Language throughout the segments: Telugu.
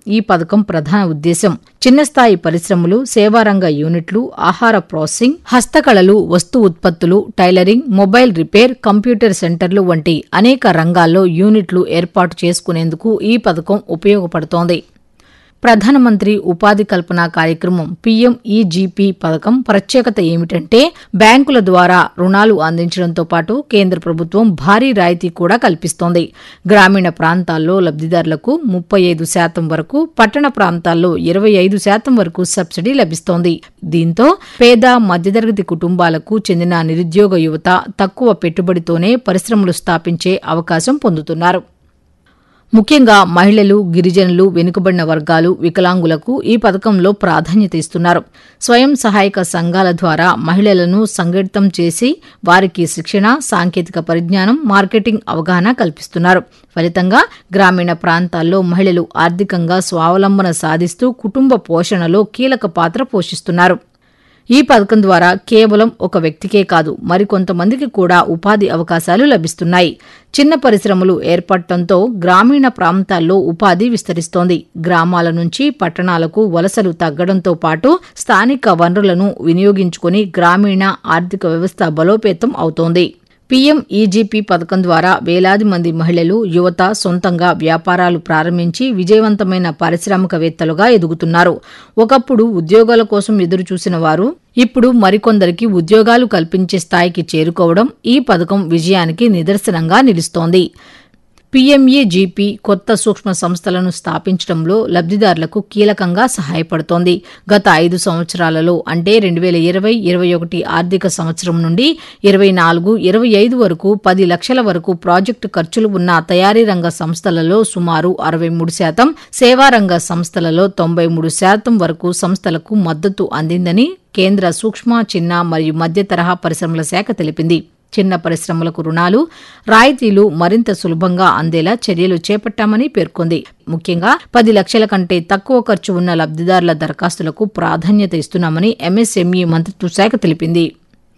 ఈ పథకం ప్రధాన ఉద్దేశం చిన్న స్థాయి పరిశ్రమలు సేవారంగ యూనిట్లు ఆహార ప్రాసెసింగ్ హస్తకళలు వస్తు ఉత్పత్తులు టైలరింగ్ మొబైల్ రిపేర్ కంప్యూటర్ సెంటర్లు వంటి అనేక రంగాల్లో యూనిట్లు ఏర్పాటు చేసుకునేందుకు ఈ పథకం ఉపయోగపడుతోంది ప్రధానమంత్రి ఉపాధి కల్పన కార్యక్రమం పీఎంఈజీపీ పథకం ప్రత్యేకత ఏమిటంటే బ్యాంకుల ద్వారా రుణాలు అందించడంతో పాటు కేంద్ర ప్రభుత్వం భారీ రాయితీ కూడా కల్పిస్తోంది గ్రామీణ ప్రాంతాల్లో లబ్దిదారులకు ముప్పై ఐదు శాతం వరకు పట్టణ ప్రాంతాల్లో ఇరవై ఐదు శాతం వరకు సబ్సిడీ లభిస్తోంది దీంతో పేద మధ్యతరగతి కుటుంబాలకు చెందిన నిరుద్యోగ యువత తక్కువ పెట్టుబడితోనే పరిశ్రమలు స్థాపించే అవకాశం పొందుతున్నారు ముఖ్యంగా మహిళలు గిరిజనులు వెనుకబడిన వర్గాలు వికలాంగులకు ఈ పథకంలో ప్రాధాన్యత ఇస్తున్నారు స్వయం సహాయక సంఘాల ద్వారా మహిళలను సంఘటితం చేసి వారికి శిక్షణ సాంకేతిక పరిజ్ఞానం మార్కెటింగ్ అవగాహన కల్పిస్తున్నారు ఫలితంగా గ్రామీణ ప్రాంతాల్లో మహిళలు ఆర్థికంగా స్వావలంబన సాధిస్తూ కుటుంబ పోషణలో కీలక పాత్ర పోషిస్తున్నారు ఈ పథకం ద్వారా కేవలం ఒక వ్యక్తికే కాదు మరికొంతమందికి కూడా ఉపాధి అవకాశాలు లభిస్తున్నాయి చిన్న పరిశ్రమలు ఏర్పడటంతో గ్రామీణ ప్రాంతాల్లో ఉపాధి విస్తరిస్తోంది గ్రామాల నుంచి పట్టణాలకు వలసలు తగ్గడంతో పాటు స్థానిక వనరులను వినియోగించుకుని గ్రామీణ ఆర్థిక వ్యవస్థ బలోపేతం అవుతోంది పీఎం ఈజీపీ పథకం ద్వారా వేలాది మంది మహిళలు యువత సొంతంగా వ్యాపారాలు ప్రారంభించి విజయవంతమైన పారిశ్రామికవేత్తలుగా ఎదుగుతున్నారు ఒకప్పుడు ఉద్యోగాల కోసం ఎదురుచూసిన వారు ఇప్పుడు మరికొందరికి ఉద్యోగాలు కల్పించే స్థాయికి చేరుకోవడం ఈ పథకం విజయానికి నిదర్శనంగా నిలుస్తోంది పీఎంఏజీపీ కొత్త సూక్ష్మ సంస్థలను స్థాపించడంలో లబ్దిదారులకు కీలకంగా సహాయపడుతోంది గత ఐదు సంవత్సరాలలో అంటే రెండు వేల ఇరవై ఇరవై ఒకటి ఆర్థిక సంవత్సరం నుండి ఇరవై నాలుగు ఇరవై ఐదు వరకు పది లక్షల వరకు ప్రాజెక్టు ఖర్చులు ఉన్న తయారీ రంగ సంస్థలలో సుమారు అరవై మూడు శాతం సేవారంగ సంస్థలలో తొంభై మూడు శాతం వరకు సంస్థలకు మద్దతు అందిందని కేంద్ర సూక్ష్మ చిన్న మరియు మధ్య తరహా పరిశ్రమల శాఖ తెలిపింది చిన్న పరిశ్రమలకు రుణాలు రాయితీలు మరింత సులభంగా అందేలా చర్యలు చేపట్టామని పేర్కొంది ముఖ్యంగా పది లక్షల కంటే తక్కువ ఖర్చు ఉన్న లబ్దిదారుల దరఖాస్తులకు ప్రాధాన్యత ఇస్తున్నామని ఎంఎస్ఎంఈ మంత్రిత్వ శాఖ తెలిపింది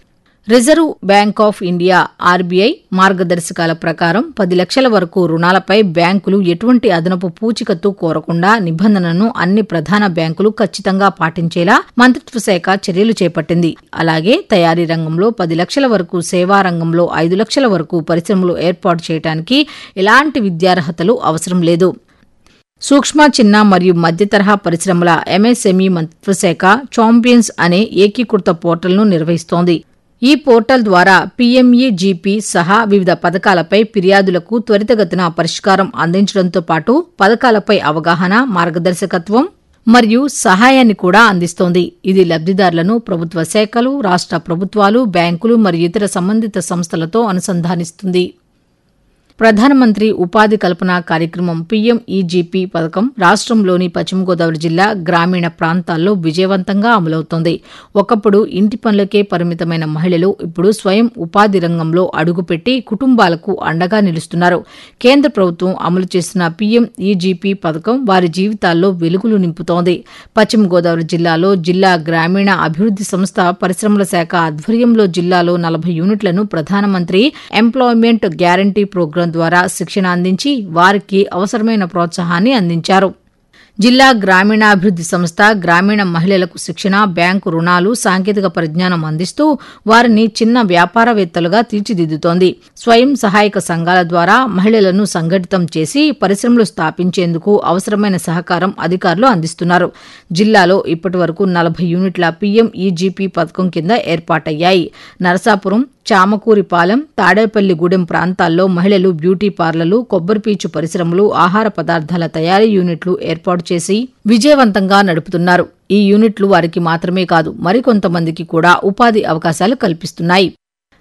reserve bank of India RBI మార్గదర్శకాల ప్రకారం పది లక్షల వరకు రుణాలపై బ్యాంకులు ఎటువంటి అదనపు పూచికత్తు కోరకుండా నిబంధనను అన్ని ప్రధాన బ్యాంకులు ఖచ్చితంగా పాటించేలా మంత్రిత్వ శాఖ చర్యలు చేపట్టింది అలాగే తయారీ రంగంలో పది లక్షల వరకు సేవా రంగంలో ఐదు లక్షల వరకు పరిశ్రమలు ఏర్పాటు చేయడానికి ఎలాంటి విద్యార్హతలు అవసరం లేదు సూక్ష్మ చిన్న మరియు మధ్య తరహా పరిశ్రమల ఎంఎస్ఎంఈ మంత్రిత్వ శాఖ చాంపియన్స్ అనే ఏకీకృత పోర్టల్ను నిర్వహిస్తోంది ఈ పోర్టల్ ద్వారా పీఎంఈజీపీ సహా వివిధ పథకాలపై ఫిర్యాదులకు త్వరితగతిన పరిష్కారం అందించడంతో పాటు పథకాలపై అవగాహన మార్గదర్శకత్వం మరియు సహాయాన్ని కూడా అందిస్తోంది ఇది లబ్దిదారులను ప్రభుత్వ శాఖలు రాష్ట్ర ప్రభుత్వాలు బ్యాంకులు మరియు ఇతర సంబంధిత సంస్థలతో అనుసంధానిస్తుంది ప్రధానమంత్రి ఉపాధి కల్పన కార్యక్రమం పీఎంఈజీపీ పథకం రాష్ట్రంలోని పశ్చిమ గోదావరి జిల్లా గ్రామీణ ప్రాంతాల్లో విజయవంతంగా అమలవుతోంది ఒకప్పుడు ఇంటి పనులకే పరిమితమైన మహిళలు ఇప్పుడు స్వయం ఉపాధి రంగంలో అడుగుపెట్టి కుటుంబాలకు అండగా నిలుస్తున్నారు కేంద్ర ప్రభుత్వం అమలు చేస్తున్న పీఎంఈజీపీ పథకం వారి జీవితాల్లో వెలుగులు నింపుతోంది పశ్చిమ గోదావరి జిల్లాలో జిల్లా గ్రామీణ అభివృద్ది సంస్థ పరిశ్రమల శాఖ ఆధ్వర్యంలో జిల్లాలో నలభై యూనిట్లను ప్రధానమంత్రి ఎంప్లాయ్మెంట్ గ్యారంటీ ప్రోగ్రాం ద్వారా శిక్షణ అందించి వారికి అవసరమైన ప్రోత్సాహాన్ని అందించారు జిల్లా గ్రామీణాభివృద్ది సంస్థ గ్రామీణ మహిళలకు శిక్షణ బ్యాంకు రుణాలు సాంకేతిక పరిజ్ఞానం అందిస్తూ వారిని చిన్న వ్యాపారవేత్తలుగా తీర్చిదిద్దుతోంది స్వయం సహాయక సంఘాల ద్వారా మహిళలను సంఘటితం చేసి పరిశ్రమలు స్థాపించేందుకు అవసరమైన సహకారం అధికారులు అందిస్తున్నారు జిల్లాలో ఇప్పటి వరకు నలభై యూనిట్ల పీఎంఈజీపీ పథకం కింద ఏర్పాటయ్యాయి నరసాపురం చామకూరిపాలెం తాడేపల్లిగూడెం ప్రాంతాల్లో మహిళలు బ్యూటీ పార్లర్లు కొబ్బరిపీచు పరిశ్రమలు ఆహార పదార్థాల తయారీ యూనిట్లు ఏర్పాటు చేసి విజయవంతంగా నడుపుతున్నారు ఈ యూనిట్లు వారికి మాత్రమే కాదు మరికొంతమందికి కూడా ఉపాధి అవకాశాలు కల్పిస్తున్నాయి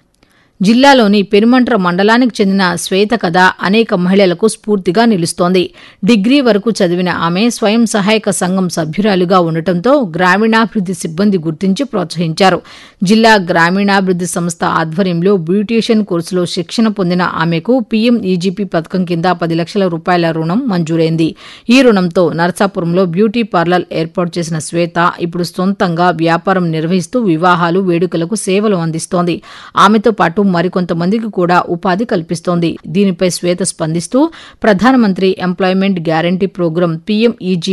జిల్లాలోని పెనుమంట్ర మండలానికి చెందిన శ్వేత కథ అనేక మహిళలకు స్ఫూర్తిగా నిలుస్తోంది డిగ్రీ వరకు చదివిన ఆమె స్వయం సహాయక సంఘం సభ్యురాలుగా ఉండటంతో గ్రామీణాభివృద్ది సిబ్బంది గుర్తించి ప్రోత్సహించారు జిల్లా గ్రామీణాభివృద్ది సంస్థ ఆధ్వర్యంలో బ్యూటీషియన్ కోర్సులో శిక్షణ పొందిన ఆమెకు పీఎం ఈజీపీ పథకం కింద పది లక్షల రూపాయల రుణం మంజూరైంది ఈ రుణంతో నరసాపురంలో బ్యూటీ పార్లర్ ఏర్పాటు చేసిన శ్వేత ఇప్పుడు సొంతంగా వ్యాపారం నిర్వహిస్తూ వివాహాలు వేడుకలకు సేవలు అందిస్తోంది ఆమెతో పాటు మరికొంతమందికి కూడా ఉపాధి కల్పిస్తోంది దీనిపై శ్వేత స్పందిస్తూ ప్రధానమంత్రి ఎంప్లాయ్మెంట్ గ్యారంటీ ప్రోగ్రాం పీఎంఈజీ